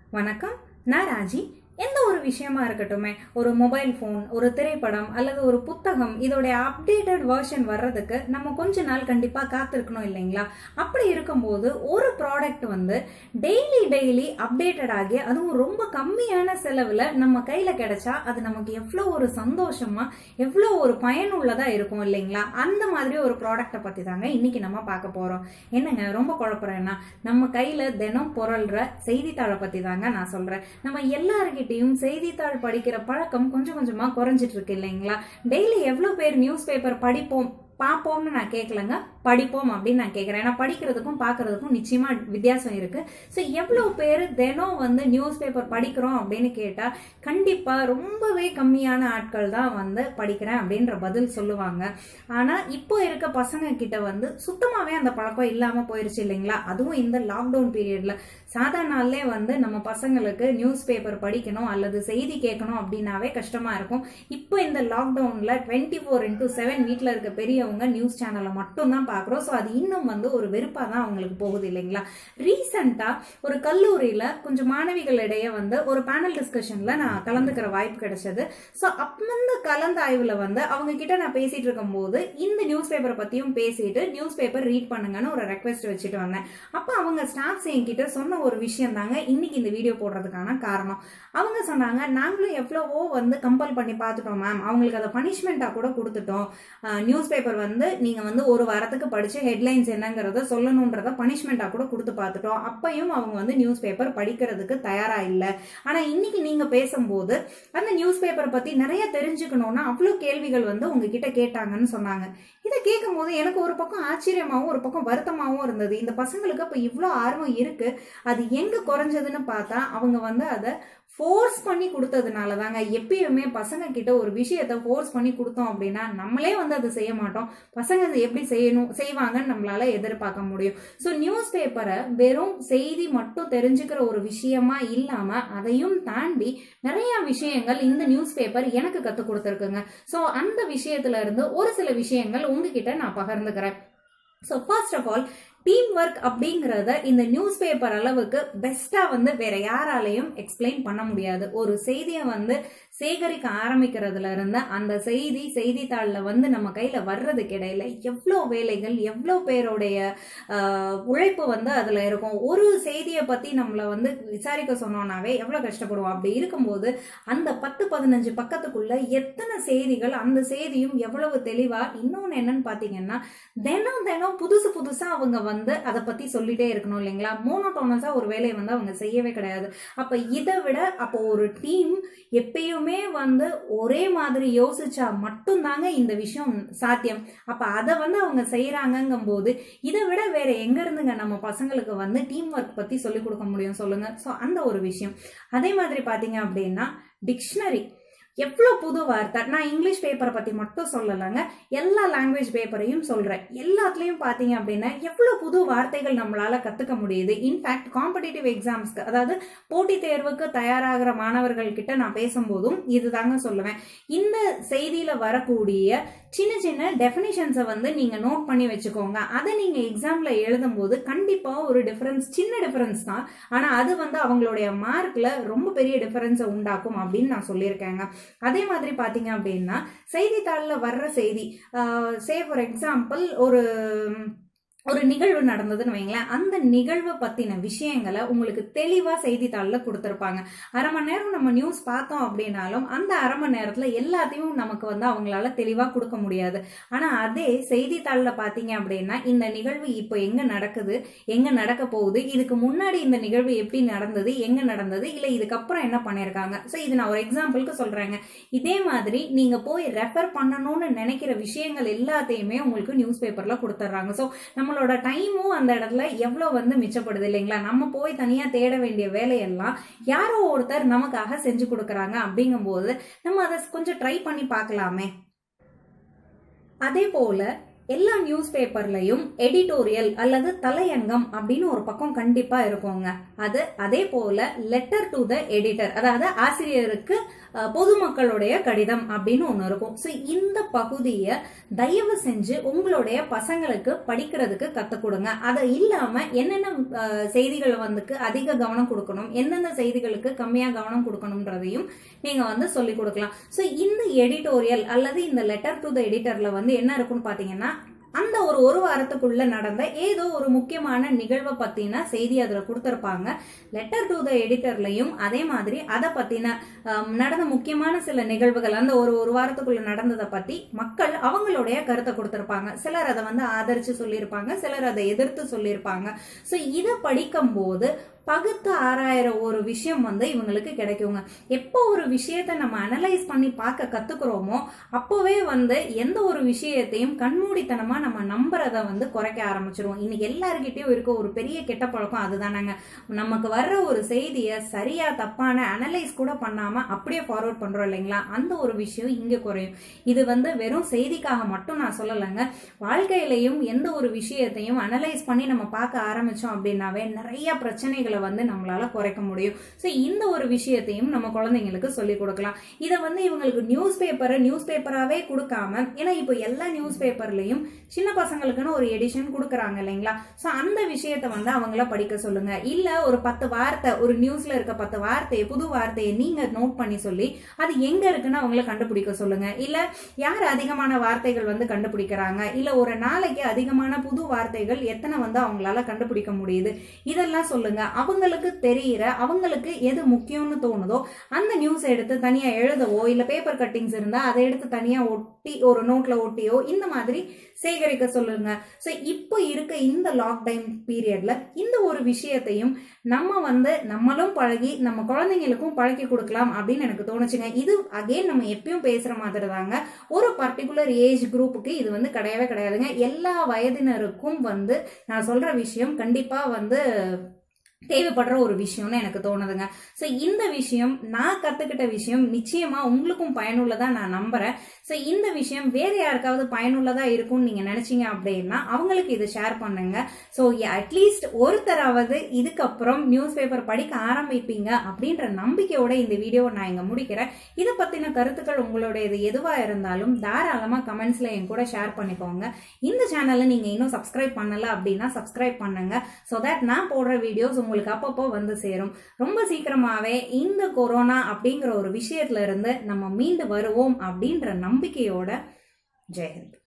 வணக்கம் நான் ராஜி எந்த ஒரு விஷயமா இருக்கட்டுமே ஒரு மொபைல் ஃபோன் ஒரு திரைப்படம் அல்லது ஒரு புத்தகம் இதோடைய அப்டேட்டட் வெர்ஷன் வர்றதுக்கு நம்ம கொஞ்ச நாள் கண்டிப்பாக காத்திருக்கணும் இல்லைங்களா அப்படி இருக்கும்போது ஒரு ப்ராடக்ட் வந்து டெய்லி டெய்லி அப்டேட்டட் ஆகி அதுவும் ரொம்ப கம்மியான செலவில் நம்ம கையில் கிடைச்சா அது நமக்கு எவ்வளோ ஒரு சந்தோஷமா எவ்வளோ ஒரு பயனுள்ளதாக இருக்கும் இல்லைங்களா அந்த மாதிரி ஒரு ப்ராடக்ட்டை பற்றி தாங்க இன்னைக்கு நம்ம பார்க்க போகிறோம் என்னங்க ரொம்ப குழப்பறேன்னா நம்ம கையில் தினம் புரள்ற செய்தித்தாளை பற்றி தாங்க நான் சொல்கிறேன் நம்ம எல்லாருக்கிட்டையும் செய்தித்தாள் படிக்கிற பழக்கம் கொஞ்சம் கொஞ்சமாக குறைஞ்சிட்டு இருக்கு இல்லைங்களா டெய்லி எவ்வளோ பேர் நியூஸ் பேப்பர் படிப்போம் பார்ப்போம்னு நான் கேட்கலங்க படிப்போம் அப்படின்னு நான் கேட்குறேன் ஏன்னா படிக்கிறதுக்கும் பார்க்கறதுக்கும் நிச்சயமாக வித்தியாசம் இருக்கு ஸோ எவ்வளோ பேர் தினம் வந்து நியூஸ் பேப்பர் படிக்கிறோம் அப்படின்னு கேட்டால் கண்டிப்பாக ரொம்பவே கம்மியான ஆட்கள் தான் வந்து படிக்கிறேன் அப்படின்ற பதில் சொல்லுவாங்க ஆனால் இப்போ இருக்க பசங்க கிட்ட வந்து சுத்தமாகவே அந்த பழக்கம் இல்லாமல் போயிருச்சு இல்லைங்களா அதுவும் இந்த லாக்டவுன் பீரியடில் சாதா நாள்லே வந்து நம்ம பசங்களுக்கு நியூஸ் பேப்பர் படிக்கணும் அல்லது செய்தி கேட்கணும் அப்படின்னாவே கஷ்டமாக இருக்கும் இப்போ இந்த லாக்டவுனில் டுவெண்ட்டி ஃபோர் இன்டூ செவன் வீட்டில் இருக்க பெரியவங்க நியூஸ் சேனலை மட்டும் தான் பார்க்குறோம் ஸோ அது இன்னும் வந்து ஒரு வெறுப்பாக தான் அவங்களுக்கு போகுது இல்லைங்களா ரீசண்டாக ஒரு கல்லூரியில் கொஞ்சம் மாணவிகளிடையே வந்து ஒரு பேனல் டிஸ்கஷனில் நான் கலந்துக்கிற வாய்ப்பு கிடைச்சது ஸோ அப்பந்த கலந்தாய்வில் வந்து அவங்க கிட்ட நான் பேசிட்டு இருக்கும்போது இந்த நியூஸ் பேப்பரை பற்றியும் பேசிட்டு நியூஸ் பேப்பர் ரீட் பண்ணுங்கன்னு ஒரு ரெக்வெஸ்ட் வச்சுட்டு வந்தேன் அப்போ அவங்க ஸ்டாஃப்ஸ் என்கிட்ட சொன்ன ஒரு விஷயம் தாங்க இன்னைக்கு இந்த வீடியோ போடுறதுக்கான காரணம் அவங்க சொன்னாங்க நாங்களும் எவ்வளவோ வந்து கம்பல் பண்ணி பார்த்துட்டோம் மேம் அவங்களுக்கு அதை பனிஷ்மெண்ட்டாக கூட கொடுத்துட்டோம் நியூஸ் பேப்பர் வந்து நீங்கள் வந்து ஒரு வாரத்துக்கு படித்து ஹெட்லைன்ஸ் என்னங்கிறத சொல்லணுன்றத பனிஷ்மெண்ட்டாக கூட கொடுத்து பார்த்துட்டோம் அப்பையும் அவங்க வந்து நியூஸ் பேப்பர் படிக்கிறதுக்கு தயாராக இல்லை ஆனால் இன்னைக்கு நீங்கள் பேசும்போது அந்த நியூஸ் பேப்பரை பற்றி நிறைய தெரிஞ்சுக்கணும்னா அவ்வளோ கேள்விகள் வந்து உங்ககிட்ட கேட்டாங்கன்னு சொன்னாங்க இதை கேட்கும் போது எனக்கு ஒரு பக்கம் ஆச்சரியமாகவும் ஒரு பக்கம் வருத்தமாகவும் இருந்தது இந்த பசங்களுக்கு அப்போ இவ்வளோ ஆர்வம் இருக்கு அது எங்கே குறைஞ்சதுன்னு பார்த்தா அவங்க வந்து அதை ஃபோர்ஸ் பண்ணி கொடுத்ததுனால தாங்க எப்பயுமே பசங்க கிட்ட ஒரு விஷயத்த ஃபோர்ஸ் பண்ணி கொடுத்தோம் அப்படின்னா நம்மளே வந்து அதை செய்ய மாட்டோம் பசங்க அதை எப்படி செய்யணும் செய்வாங்கன்னு நம்மளால எதிர்பார்க்க முடியும் ஸோ நியூஸ் பேப்பரை வெறும் செய்தி மட்டும் தெரிஞ்சுக்கிற ஒரு விஷயமா இல்லாம அதையும் தாண்டி நிறைய விஷயங்கள் இந்த நியூஸ் பேப்பர் எனக்கு கற்றுக் கொடுத்துருக்குங்க ஸோ அந்த விஷயத்துல இருந்து ஒரு சில விஷயங்கள் உங்ககிட்ட நான் பகிர்ந்துக்கிறேன் so first of all team work அப்படிங்கிறத இந்த நியூஸ் பேப்பர் அளவுக்கு பெஸ்டா வந்து வேற யாராலையும் எக்ஸ்பிளைன் பண்ண முடியாது ஒரு செய்தியை வந்து சேகரிக்க ஆரம்பிக்கிறதுல இருந்து அந்த செய்தி செய்தித்தாளில் வந்து நம்ம கையில வர்றதுக்கு இடையில எவ்வளோ வேலைகள் எவ்வளோ பேருடைய உழைப்பு வந்து அதுல இருக்கும் ஒரு செய்தியை பத்தி நம்மளை வந்து விசாரிக்க சொன்னோம்னாவே எவ்வளோ கஷ்டப்படுவோம் அப்படி இருக்கும்போது அந்த பத்து பதினஞ்சு பக்கத்துக்குள்ள எத்தனை செய்திகள் அந்த செய்தியும் எவ்வளவு தெளிவா இன்னொன்று என்னன்னு பாத்தீங்கன்னா தினம் தினம் புதுசு புதுசா அவங்க வந்து அதை பத்தி சொல்லிட்டே இருக்கணும் இல்லைங்களா மோனோட்டோனஸா ஒரு வேலையை வந்து அவங்க செய்யவே கிடையாது அப்ப இதை விட அப்போ ஒரு டீம் எப்பயுமே வந்து ஒரே மாதிரி யோசிச்சா மட்டும்தாங்க இந்த விஷயம் சாத்தியம் அப்ப அதை வந்து அவங்க செய்யறாங்கங்கும் போது இதை விட வேற எங்க இருந்துங்க நம்ம பசங்களுக்கு வந்து டீம் ஒர்க் பத்தி சொல்லி கொடுக்க முடியும் சொல்லுங்க ஸோ அந்த ஒரு விஷயம் அதே மாதிரி பாத்தீங்க அப்படின்னா டிக்ஷனரி எவ்வளோ புது வார்த்தை நான் இங்கிலீஷ் பேப்பரை பற்றி மட்டும் சொல்லலைங்க எல்லா லாங்குவேஜ் பேப்பரையும் சொல்கிறேன் எல்லாத்துலேயும் பார்த்தீங்க அப்படின்னா எவ்வளோ புது வார்த்தைகள் நம்மளால் கற்றுக்க முடியுது இன்ஃபேக்ட் காம்படிட்டிவ் எக்ஸாம்ஸ்க்கு அதாவது போட்டித் தேர்வுக்கு தயாராகிற மாணவர்கள் கிட்ட நான் பேசும்போதும் இதுதாங்க சொல்லுவேன் இந்த செய்தியில் வரக்கூடிய சின்ன சின்ன டெஃபினிஷன்ஸை வந்து நீங்கள் நோட் பண்ணி வச்சுக்கோங்க அதை நீங்கள் எக்ஸாமில் எழுதும்போது கண்டிப்பாக ஒரு டிஃபரன்ஸ் சின்ன டிஃபரன்ஸ் தான் ஆனால் அது வந்து அவங்களுடைய மார்க்கில் ரொம்ப பெரிய டிஃபரன்ஸை உண்டாக்கும் அப்படின்னு நான் சொல்லியிருக்கேங்க அதே மாதிரி பார்த்தீங்க அப்படின்னா செய்தித்தாளில் வர்ற செய்தி சே ஃபார் எக்ஸாம்பிள் ஒரு ஒரு நிகழ்வு நடந்ததுன்னு வைங்களேன் அந்த நிகழ்வை பற்றின விஷயங்களை உங்களுக்கு தெளிவாக செய்தித்தாளில் கொடுத்துருப்பாங்க அரை மணி நேரம் நம்ம நியூஸ் பார்த்தோம் அப்படின்னாலும் அந்த அரை மணி நேரத்தில் எல்லாத்தையும் நமக்கு வந்து அவங்களால தெளிவாக கொடுக்க முடியாது ஆனால் அதே செய்தித்தாளில் பார்த்தீங்க அப்படின்னா இந்த நிகழ்வு இப்போ எங்கே நடக்குது எங்கே நடக்க போகுது இதுக்கு முன்னாடி இந்த நிகழ்வு எப்படி நடந்தது எங்கே நடந்தது இல்லை இதுக்கப்புறம் என்ன பண்ணியிருக்காங்க ஸோ இது நான் ஒரு எக்ஸாம்பிளுக்கு சொல்கிறேங்க இதே மாதிரி நீங்கள் போய் ரெஃபர் பண்ணணும்னு நினைக்கிற விஷயங்கள் எல்லாத்தையுமே உங்களுக்கு நியூஸ் பேப்பரில் கொடுத்துட்றாங்க ஸோ நம்ம நம்மளோட டைமும் அந்த இடத்துல எவ்வளோ வந்து மிச்சப்படுது இல்லைங்களா நம்ம போய் தனியாக தேட வேண்டிய வேலையெல்லாம் யாரோ ஒருத்தர் நமக்காக செஞ்சு கொடுக்குறாங்க அப்படிங்கும்போது நம்ம அதை கொஞ்சம் ட்ரை பண்ணி பார்க்கலாமே அதே போல எல்லா நியூஸ் பேப்பர்லயும் எடிட்டோரியல் அல்லது தலையங்கம் அப்படின்னு ஒரு பக்கம் கண்டிப்பா இருக்குங்க அது அதே போல லெட்டர் டு த எடிட்டர் அதாவது ஆசிரியருக்கு அஹ், பொதுமக்களுடைய கடிதம் அப்படின்னு ஒன்று இருக்கும் ஸோ இந்த பகுதியை தயவு செஞ்சு உங்களுடைய பசங்களுக்கு படிக்கிறதுக்கு கற்றுக் கொடுங்க அது இல்லாம என்னென்ன அஹ், செய்திகள் வந்துக்கு அதிக கவனம் கொடுக்கணும் எந்தெந்த செய்திகளுக்கு கம்மியாக கவனம் கொடுக்கணுன்றதையும் நீங்க வந்து சொல்லி கொடுக்கலாம் ஸோ இந்த எடிட்டோரியல் அல்லது இந்த லெட்டர் டு த எடிட்டர்ல வந்து என்ன இருக்கும்னு பாத்தீங்கன்னா அந்த ஒரு ஒரு வாரத்துக்குள்ள நடந்த ஏதோ ஒரு முக்கியமான நிகழ்வை பத்தின செய்தி அதுல கொடுத்திருப்பாங்க லெட்டர் டு த எடிட்டர்லயும் அதே மாதிரி அதை பத்தின ஆம், நடந்த முக்கியமான சில நிகழ்வுகள் அந்த ஒரு ஒரு வாரத்துக்குள்ள நடந்ததை பத்தி மக்கள் அவங்களுடைய கருத்தை கொடுத்திருப்பாங்க சிலர் அதை வந்து ஆதரிச்சு சொல்லியிருப்பாங்க சிலர் அதை எதிர்த்து சொல்லியிருப்பாங்க ஸோ இதை படிக்கும் போது பகுத்து ஆறாயிர ஒரு விஷயம் வந்து இவங்களுக்கு கிடைக்குங்க எப்போ ஒரு விஷயத்தை நம்ம அனலைஸ் பண்ணி பார்க்க கத்துக்கிறோமோ அப்போவே வந்து எந்த ஒரு விஷயத்தையும் கண்மூடித்தனமா நம்ம நம்புறத வந்து குறைக்க ஆரம்பிச்சிருவோம் இன்னைக்கு எல்லாருக்கிட்டையும் இருக்க ஒரு பெரிய கெட்ட பழக்கம் அதுதானங்க நமக்கு வர்ற ஒரு செய்தியை சரியா தப்பான அனலைஸ் கூட பண்ணாம அப்படியே ஃபார்வர்ட் பண்றோம் இல்லைங்களா அந்த ஒரு விஷயம் இங்க குறையும் இது வந்து வெறும் செய்திக்காக மட்டும் நான் சொல்லலைங்க வாழ்க்கையிலையும் எந்த ஒரு விஷயத்தையும் அனலைஸ் பண்ணி நம்ம பார்க்க ஆரம்பிச்சோம் அப்படின்னாவே நிறைய பிரச்சனைகளை வந்து நம்மளால குறைக்க முடியும் ஸோ இந்த ஒரு விஷயத்தையும் நம்ம குழந்தைங்களுக்கு சொல்லிக் கொடுக்கலாம் இதை வந்து இவங்களுக்கு நியூஸ் பேப்பரை நியூஸ் பேப்பராகவே கொடுக்காம ஏன்னா இப்போ எல்லா நியூஸ் பேப்பர்லையும் சின்ன பசங்களுக்குன்னு ஒரு எடிஷன் கொடுக்குறாங்க இல்லைங்களா ஸோ அந்த விஷயத்த வந்து அவங்கள படிக்க சொல்லுங்க இல்ல ஒரு பத்து வார்த்தை ஒரு நியூஸ்ல இருக்க பத்து வார்த்தையை புது வார்த்தையை நீங்க நோட் பண்ணி சொல்லி அது எங்க இருக்குன்னு அவங்கள கண்டுபிடிக்க சொல்லுங்க இல்ல யார் அதிகமான வார்த்தைகள் வந்து கண்டுபிடிக்கிறாங்க இல்ல ஒரு நாளைக்கு அதிகமான புது வார்த்தைகள் எத்தனை வந்து அவங்களால கண்டுபிடிக்க முடியுது இதெல்லாம் சொல்லுங்க அவங்களுக்கு தெரியிற அவங்களுக்கு எது முக்கியம்னு தோணுதோ அந்த நியூஸ் எடுத்து தனியா எழுதவோ இல்ல பேப்பர் கட்டிங்ஸ் இருந்தா அதை எடுத்து தனியா ஒட்டி ஒரு நோட்ல ஒட்டியோ இந்த மாதிரி சேகரிக்க சொல்லுங்க ஸோ இப்போ இருக்க இந்த லாக்டவுன் பீரியட்ல இந்த ஒரு விஷயத்தையும் நம்ம வந்து நம்மளும் பழகி நம்ம குழந்தைங்களுக்கும் பழக்கி கொடுக்கலாம் அப்படின்னு எனக்கு தோணுச்சுங்க இது அகைன் நம்ம எப்பயும் பேசுற மாதிரி தாங்க ஒரு பர்டிகுலர் ஏஜ் குரூப்புக்கு இது வந்து கிடையவே கிடையாதுங்க எல்லா வயதினருக்கும் வந்து நான் சொல்ற விஷயம் கண்டிப்பா வந்து தேவைப்படுற ஒரு விஷயம்னு எனக்கு தோணுதுங்க ஸோ இந்த விஷயம் நான் கற்றுக்கிட்ட விஷயம் நிச்சயமாக உங்களுக்கும் பயனுள்ளதாக நான் நம்புகிறேன் ஸோ இந்த விஷயம் வேறு யாருக்காவது பயனுள்ளதாக இருக்கும்னு நீங்கள் நினச்சிங்க அப்படின்னா அவங்களுக்கு இதை ஷேர் பண்ணுங்க ஸோ அட்லீஸ்ட் ஒருத்தராவது இதுக்கப்புறம் நியூஸ் பேப்பர் படிக்க ஆரம்பிப்பீங்க அப்படின்ற நம்பிக்கையோட இந்த வீடியோவை நான் இங்கே முடிக்கிறேன் இதை பற்றின கருத்துக்கள் உங்களுடைய இது எதுவாக இருந்தாலும் தாராளமாக கமெண்ட்ஸில் என் கூட ஷேர் பண்ணிக்கோங்க இந்த சேனலை நீங்கள் இன்னும் சப்ஸ்கிரைப் பண்ணல அப்படின்னா சப்ஸ்கிரைப் பண்ணுங்க ஸோ தட் நான் போடுற வீடியோஸ் உங்களுக்கு அப்பப்போ வந்து சேரும் ரொம்ப சீக்கிரமாவே இந்த கொரோனா அப்படிங்கிற ஒரு விஷயத்துல இருந்து நம்ம மீண்டு வருவோம் அப்படின்ற நம்பிக்கையோட ஜெயஹிந்த்